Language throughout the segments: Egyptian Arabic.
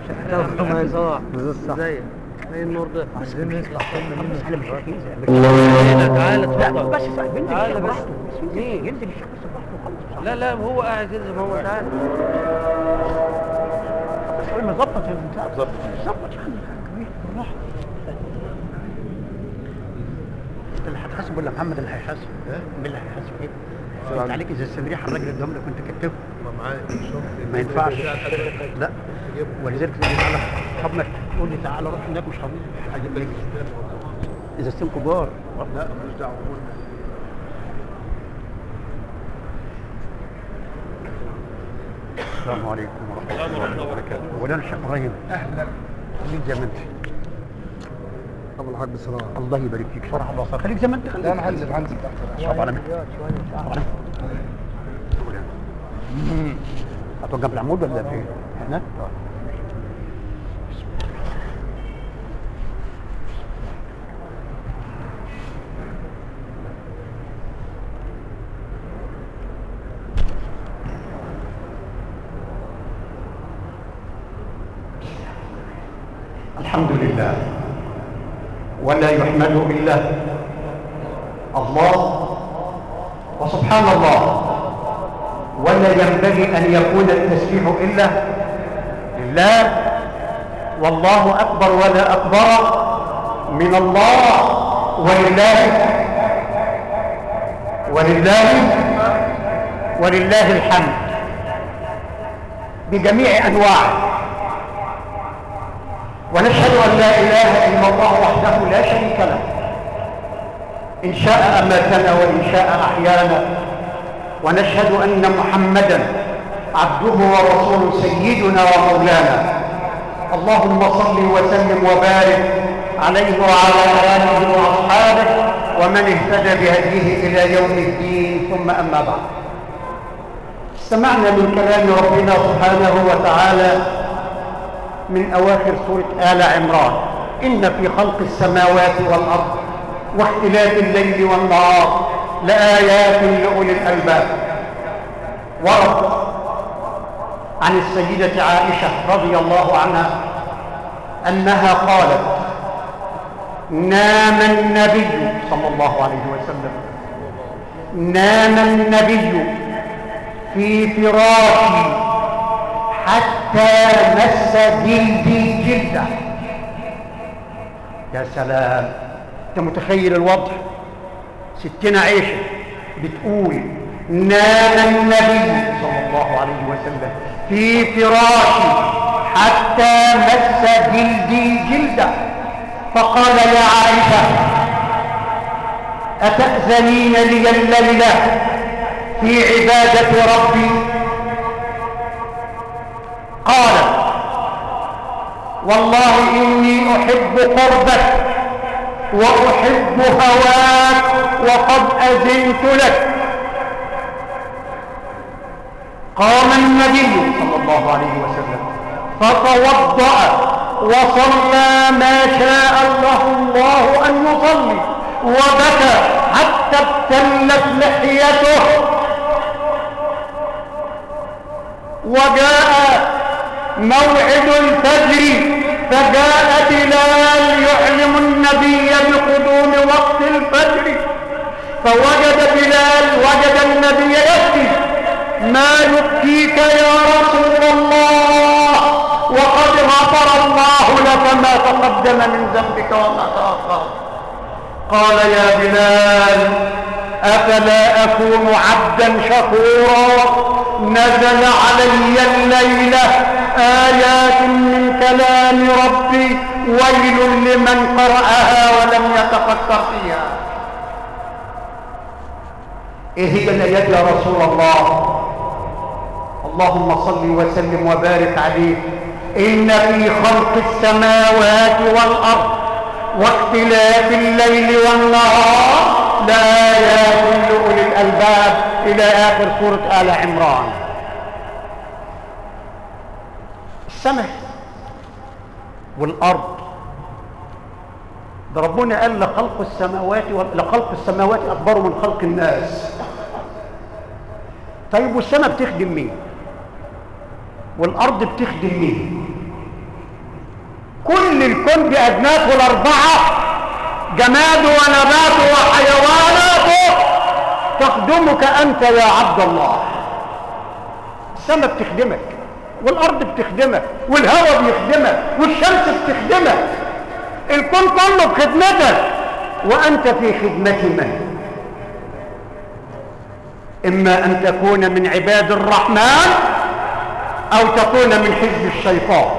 ما صح بالظبط صح ازيك ايه النور ده عايزين نطلع كلنا منه انا مش رخيص هنا تعالى لا اتفضل بس صاحب ينزل تعالى الشيخ بس. براحته بس ينزل ينزل الشيخ بس براحته وخلص لا لا هو قاعد كده زي ما هو تعالى بس انا مظبط البتاع ظبط ظبط يا عم كبير بالراحه انت اللي هتحاسب ولا محمد اللي هيحاسب؟ مين اللي هيحاسب ايه؟ انت عليك اذا السمريح الراجل ادهم لك وانت كتبه ما ينفعش لا ولذلك تقول لي تعالى طب ما تقول لي تعالى روح هناك مش هروح اذا السم كبار لا مش دعوه السلام عليكم ورحمه الله وبركاته ولا الشيخ ابراهيم اهلا خليك زي ما انت ابو الحاج سلام الله يبارك فيك شرح الله صار خليك زي ما انت خليك لا انا هنزل هنزل تحت شوف على مهلك شوف على مهلك هتوقف العمود ولا فين؟ هناك؟ الحمد لله ولا يحمد الا الله وسبحان الله ولا ينبغي ان يكون التسبيح الا لله والله اكبر ولا اكبر من الله ولله ولله ولله الحمد بجميع انواعه ونشهد ان لا اله الا الله وحده لا شريك له ان شاء اماتنا وان شاء احيانا ونشهد ان محمدا عبده ورسوله سيدنا ومولانا اللهم صل وسلم وبارك عليه وعلى اله واصحابه ومن اهتدى بهديه الى يوم الدين ثم اما بعد استمعنا من كلام ربنا سبحانه وتعالى من أواخر سورة آل عمران إن في خلق السماوات والأرض واختلاف الليل والنهار لآيات لأولي الألباب ورد عن السيدة عائشة رضي الله عنها أنها قالت نام النبي صلى الله عليه وسلم نام النبي في فراشي حتى مس جلدي جلده يا سلام انت متخيل الوضع ستنا عيشه بتقول نام النبي صلى الله عليه وسلم في فراشي حتى مس جلدي جلده فقال يا عائشه اتاذنين لي الليله في عباده ربي قال والله إني أحب قربك وأحب هواك وقد أذنت لك قام النبي صلى الله عليه وسلم فتوضأ وصلى ما شاء له الله أن يصلي وبكى حتى ابتلت لحيته وجاء موعد الفجر فجاء بلال يعلم النبي بقدوم وقت الفجر فوجد بلال وجد النبي يبكي ما يبكيك يا رسول الله وقد غفر الله لك ما تقدم من ذنبك وما تأخر قال يا بلال أفلا أكون عبدا شكورا نزل علي الليلة آيات من كلام ربي ويل لمن قرأها ولم يتفكر فيها ايه هي الايات يا رسول الله اللهم صل وسلم وبارك عليه ان في خلق السماوات والارض واختلاف الليل والنهار لآيات لأولي الألباب إلى آخر سورة آل عمران السماء والأرض ده ربنا قال لخلق السماوات و... لخلق السماوات أكبر من خلق الناس طيب والسماء بتخدم مين والأرض بتخدم مين كل الكون بأجناسه الأربعة جماده ونباته وحيواناته تخدمك أنت يا عبد الله السماء بتخدمك والأرض بتخدمك والهواء بيخدمك والشمس بتخدمك الكون كله بخدمتك وأنت في خدمة من إما أن تكون من عباد الرحمن أو تكون من حزب الشيطان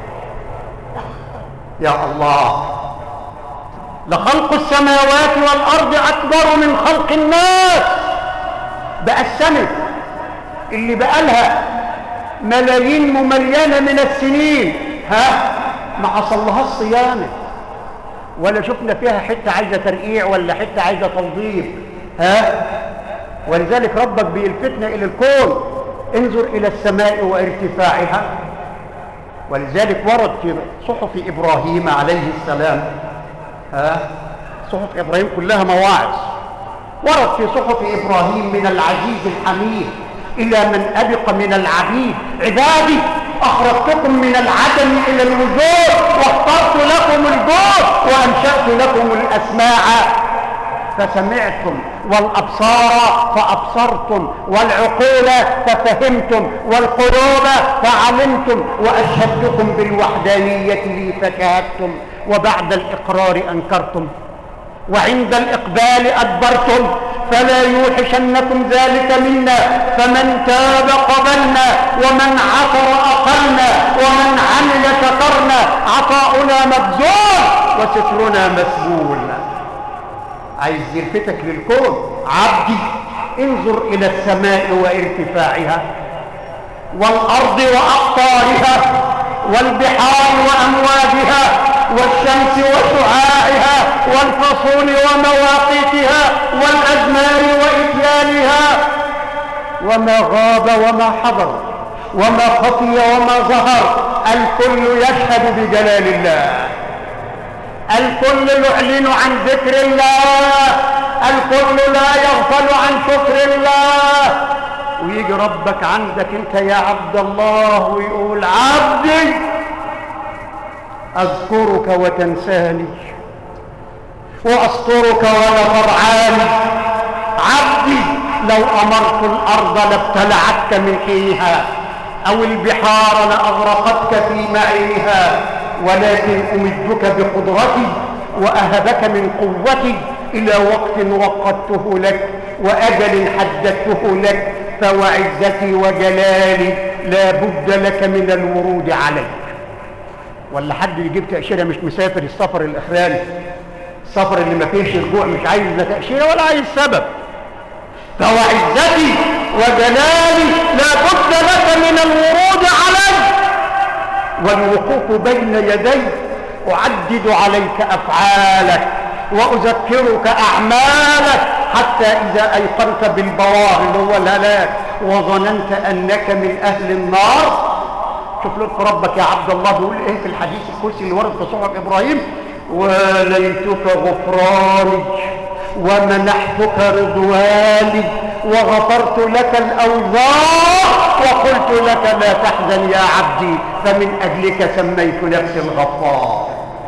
يا الله لخلق السماوات والأرض أكبر من خلق الناس بقى السنة اللي بقالها ملايين ممليانة من السنين ها ما حصلهاش صيانة ولا شفنا فيها حتة عايزة ترقيع ولا حتة عايزة تنظيف ها ولذلك ربك بيلفتنا إلى الكون انظر إلى السماء وارتفاعها ولذلك ورد في صحف إبراهيم عليه السلام ها صحف إبراهيم كلها مواعظ ورد في صحف إبراهيم من العزيز الحميد إلى من أبق من العبيد عبادي أخرجتكم من العدم إلى الوجود واخترت لكم الجود وأنشأت لكم الأسماع فسمعتم والأبصار فأبصرتم والعقول ففهمتم والقلوب فعلمتم وأشهدتكم بالوحدانية لي فشهدتم وبعد الإقرار أنكرتم وعند الإقبال أدبرتم فلا يوحشنكم ذلك منا فمن تاب قبلنا ومن عثر أقلنا ومن عمل شكرنا عطاؤنا مبذول وسترنا مسبول عايز يلفتك للكون عبدي انظر إلى السماء وارتفاعها والأرض وأقطارها والبحار وأمواجها والشمس وشعاعها والفصول ومواقيتها والأزمان وإتيانها وما غاب وما حضر وما خفي وما ظهر الكل يشهد بجلال الله الكل يعلن عن ذكر الله الكل لا يغفل عن شكر الله ويجي ربك عندك انت يا عبد الله ويقول عبدي اذكرك وتنساني واسترك ولا ترعاني عبدي لو امرت الارض لابتلعتك من حينها او البحار لاغرقتك في معينها ولكن امدك بقدرتي واهبك من قوتي الى وقت وقدته لك واجل حددته لك فوعزتي وجلالي لا بد لك من الورود عليك ولا حد يجيب تأشيرة مش مسافر السفر الإخراني السفر اللي ما فيهش رجوع مش عايز لا تأشيرة ولا عايز سبب فوعزتي وجلالي لا بد لك من الورود علي والوقوف بين يدي أعدد عليك أفعالك وأذكرك أعمالك حتى إذا أيقنت بالبوار اللي هو الهلاك وظننت أنك من أهل النار شوف لك ربك يا عبد الله بيقول إيه في الحديث الكرسي اللي ورد في صحف إبراهيم وليتك غفراني ومنحتك رضواني وغفرت لك الأوزار وقلت لك لا تحزن يا عبدي فمن أجلك سميت نفسي الغفار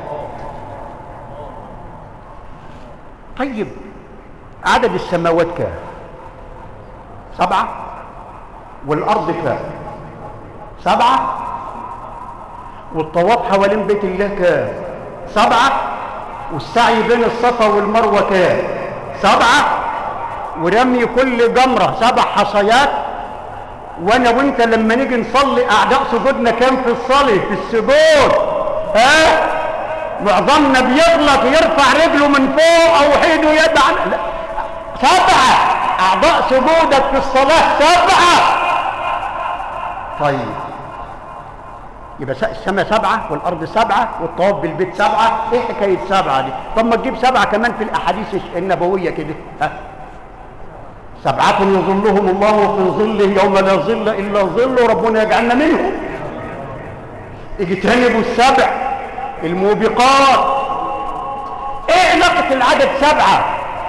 طيب عدد السماوات كام سبعة والأرض كام سبعة والطواف حوالين بيت الله كام سبعة والسعي بين الصفا والمروة كام سبعة ورمي كل جمرة سبع حصيات وانا وانت لما نيجي نصلي اعداء سجودنا كام في الصلاة في السجود ها معظمنا بيغلط يرفع رجله من فوق او ايده يد عن لا سبعة اعضاء سجودك في الصلاة سبعة طيب يبقى السماء سبعة والأرض سبعة والطواف بالبيت سبعة إيه حكاية سبعة دي؟ طب ما تجيب سبعة كمان في الأحاديث النبوية كده ها؟ سبعة يظلهم الله في ظله يوم لا ظل إلا ظله ربنا يجعلنا منهم اجتنبوا السبع الموبقات ايه علاقة العدد سبعة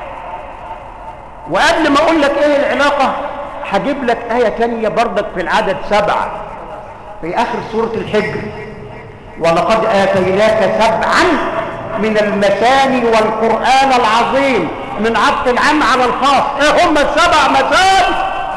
وقبل ما اقول لك ايه العلاقة هجيب لك آية تانية برضك في العدد سبعة في آخر سورة الحجر ولقد آتيناك سبعا من المثاني والقرآن العظيم من عطف العام على الخاص ايه هم السبع مثاني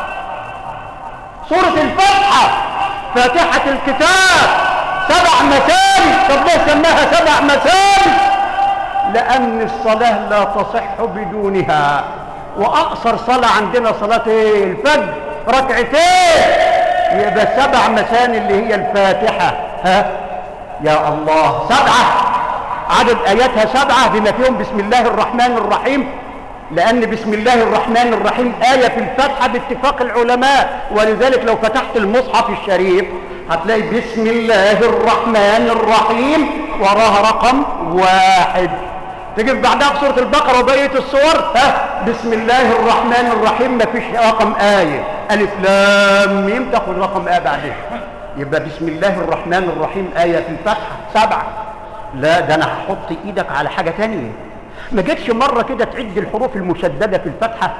سورة الفاتحة فاتحة الكتاب سبع مثاني طب ليه سماها سبع مثاني لأن الصلاة لا تصح بدونها وأقصر صلاة عندنا صلاة ايه الفجر ركعتين يبقى سبع مثاني اللي هي الفاتحة ها يا الله سبعة عدد آياتها سبعة بما فيهم بسم الله الرحمن الرحيم لأن بسم الله الرحمن الرحيم آية في الفاتحة باتفاق العلماء ولذلك لو فتحت المصحف الشريف هتلاقي بسم الله الرحمن الرحيم وراها رقم واحد تجي بعدها في سورة البقرة وبقية الصور ها بسم الله الرحمن الرحيم ما فيش رقم آية ألف لام ميم تاخد رقم آية بعدها يبقى بسم الله الرحمن الرحيم آية في الفاتحة سبعة لا ده أنا هحط إيدك على حاجة تانية ما جتش مرة كده تعد الحروف المشددة في الفاتحة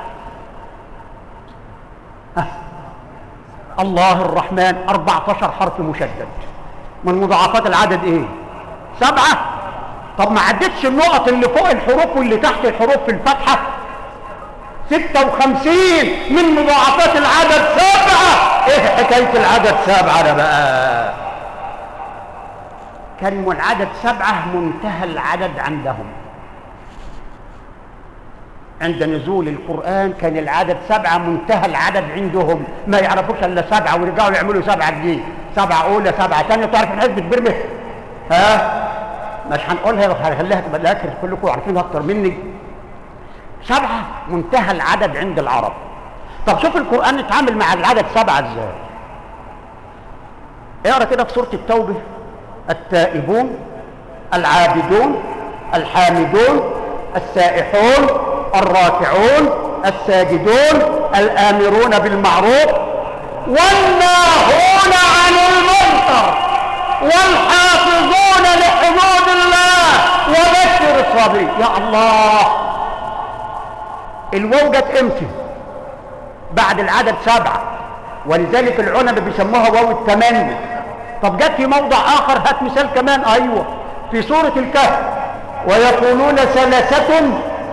ها الله الرحمن 14 حرف مشدد من مضاعفات العدد ايه سبعة طب ما عدتش النقط اللي فوق الحروف واللي تحت الحروف في الفاتحة 56 من مضاعفات العدد سبعة ايه حكاية العدد سبعة ده بقى كان من العدد سبعة منتهى العدد عندهم عند نزول القرآن كان العدد سبعة منتهى العدد عندهم ما يعرفوش إلا سبعة ورجعوا يعملوا سبعة جديد سبعة أولى سبعة ثانية تعرف الحزب برمه ها مش هنقولها هخليها تبقى الاخر كلكم عارفينها اكتر مني سبعه منتهى العدد عند العرب طب شوف القران اتعامل مع العدد سبعه ازاي اقرا كده في سوره التوبه التائبون العابدون الحامدون السائحون الراكعون الساجدون الامرون بالمعروف والناهون عن المنكر والحافظون لحدود الله وبشر الصابرين يا الله الواو جت امتى بعد العدد سبعة ولذلك العلماء بيسموها واو التمني طب جت في موضع اخر هات مثال كمان ايوه في سورة الكهف ويقولون ثلاثة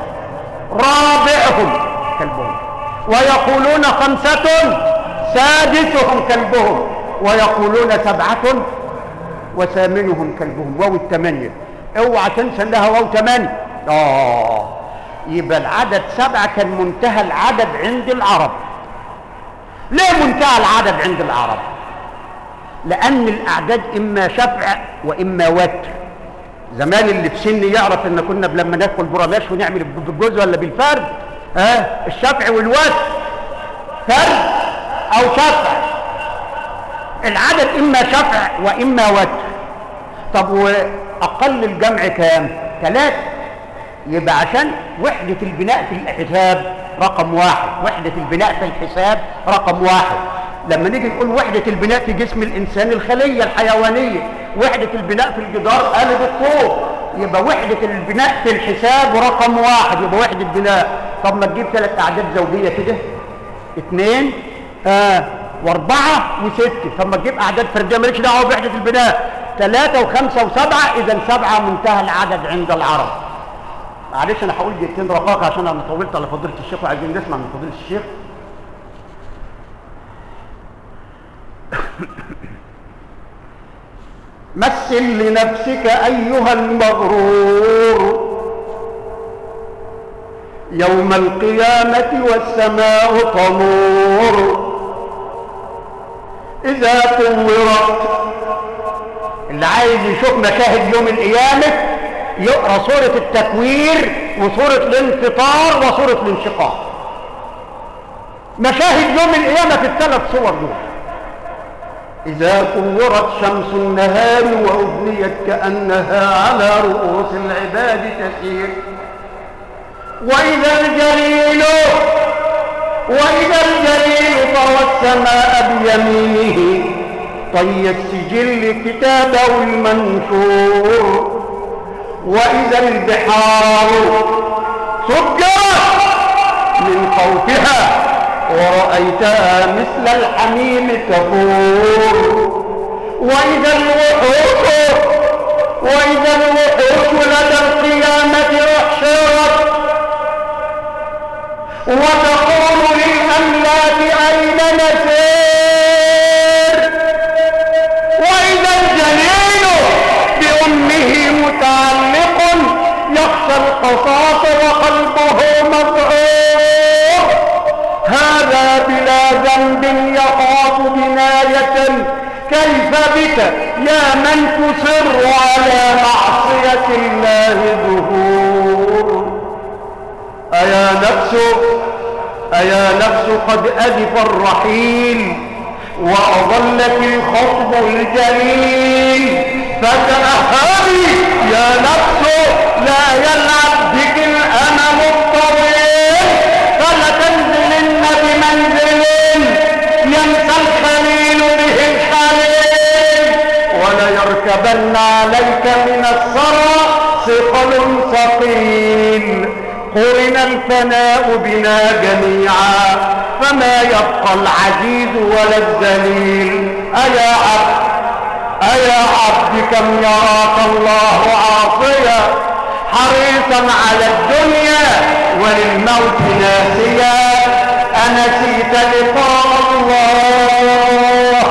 رابعهم كلبهم ويقولون خمسة سادسهم كلبهم ويقولون سبعة وثامنهم كلبهم واو الثمانية اوعى تنسى انها واو ثمانية اه يبقى العدد سبعة كان منتهى العدد عند العرب ليه منتهى العدد عند العرب لان الاعداد اما شفع واما وتر زمان اللي في سني يعرف ان كنا لما ندخل براماش ونعمل بالجزء ولا بالفرد ها آه الشفع والوتر فرد او شفع العدد اما شفع واما وتر طب واقل الجمع كام ثلاثة يبقى عشان وحدة البناء في الحساب رقم واحد وحدة البناء في الحساب رقم واحد لما نيجي نقول وحدة البناء في جسم الإنسان الخلية الحيوانية وحدة البناء في الجدار قالب الطوب يبقى وحدة البناء في الحساب رقم واحد يبقى وحدة بناء طب ما تجيب ثلاث أعداد زوجية كده اثنين آه واربعة وستة طب ما تجيب أعداد فردية مالكش دعوة بوحدة البناء ثلاثة وخمسة وسبعة إذا سبعة منتهى العدد عند العرب معلش أنا هقول دقيقتين رقاقة عشان أنا طولت على فضيلة الشيخ وعايزين نسمع من فضيلة الشيخ مثل لنفسك أيها المغرور يوم القيامة والسماء طمور إذا طورت اللي عايز يشوف مشاهد يوم القيامة يقرأ سورة التكوير وسورة الانفطار وسورة الانشقاق مشاهد يوم القيامة في الثلاث صور دول إذا كورت شمس النهار وأبنيت كأنها على رؤوس العباد تسير وإذا الجليل وإذا الجليل طوى السماء بيمينه طي السجل كتابه المنشور وإذا البحار سجرت من خوفها ورأيتها مثل الحميم تفور وإذا الوحوش نفس أيا نفس قد ألف الرحيل وأضلك الخطب الجليل فتأهبي يا نفس لا يلعب بك الأمل الطويل فلتنزلن بمنزل ينسى الخليل به الخليل ولا يركبن عليك من الثرى ثقل ثقيل قرن الفناء بنا جميعا فما يبقى العزيز ولا الذليل أيا عبد أيا عبد كم يراك الله عاصيا حريصا على الدنيا وللموت ناسيا أنسيت لقاء الله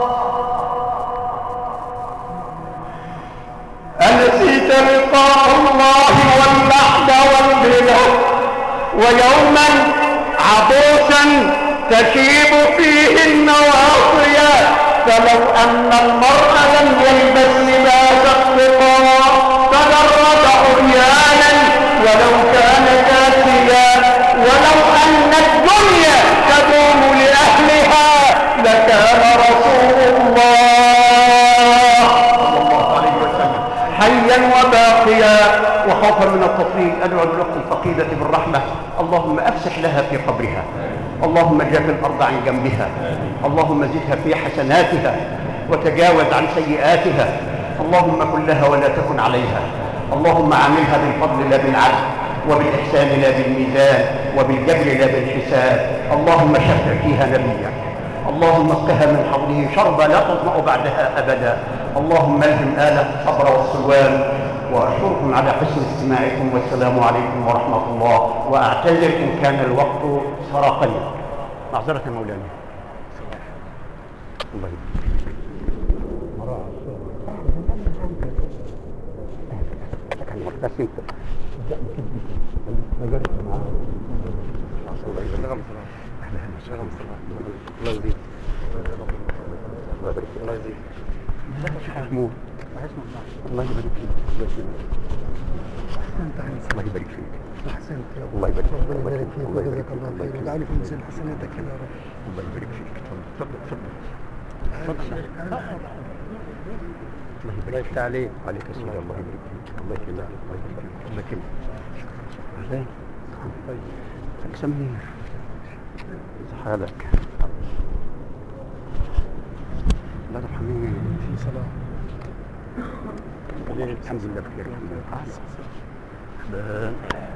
أنسيت لقاء الله واللحد والبلد ويوما عبوسا تشيب فيه النواصية فلو أن المرء لم يلبس لباس التقى تجرد عريانا ولو كان كاسيا ولو أن الدنيا تدوم لأهلها لكان رسول الله صلى الله عليه وسلم حيا وباقيا وخوفا من التطويل ادعو للاخت الفقيده بالرحمه اللهم افسح لها في قبرها اللهم جاف الارض عن جنبها اللهم زدها في حسناتها وتجاوز عن سيئاتها اللهم كن لها ولا تكن عليها اللهم عاملها بالفضل لا بالعدل وبالاحسان لا بالميزان وبالجبر لا بالحساب اللهم شفع فيها نبيك اللهم اسقها من حوضه شربا لا تظمأ بعدها أبدا اللهم الهم آله الصبر والسلوان وأشكركم على حسن استماعكم والسلام عليكم ورحمة الله وأعتذر إن كان الوقت سرقني معذرة مولانا الله يبارك بس انت الله يزيد الله يبارك فيك الله يزيد محمود الله يبارك فيك الله يبارك فيك احسنت يا رب الله يبارك فيك ربنا يبارك فيك الله يبارك وجزاك فيك الله الله خير يكرمك. واجعله في ميزان حسناتك يا رب الله يبارك فيك تفضل تفضل تفضل الله يبارك فيك عليك عليك يا سيدي الله يبارك فيك الله يكرمك الله يبارك فيك الله يكرمك زين طيب سمير حالك لا ترحمني في صلاة الحمد لله بخير الحمد لله أحسن.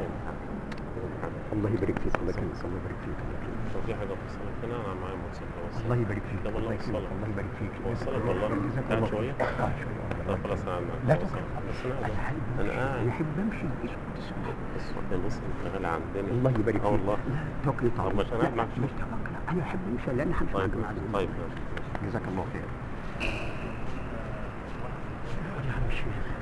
الله يبارك فيك الله يكرمك الله يبارك فيك الله يكرمك لو في حاجة في الصلاة هنا أنا معايا موتوسيكل أوصل الله يبارك فيك ده والله الله يكرمك وصلك. الله يبارك فيك وصلك والله. جزاك قاعد الله شوية؟ خير. قاعد شوية لا خلاص أنا لا خلاص. تقعد. بس أنا أنا قاعد. حابب أنا قاعد أنا أحب أمشي اسكت اسكت بس البص شغال عندنا الله يبارك فيك اه والله لا توكل طبعا طب مش أنا قاعد معاك مش توكل أنا أحب أمشي لأن همشي طيب معاك معاك. طيب ماشي. جزاك الله خير يا عم الشيخ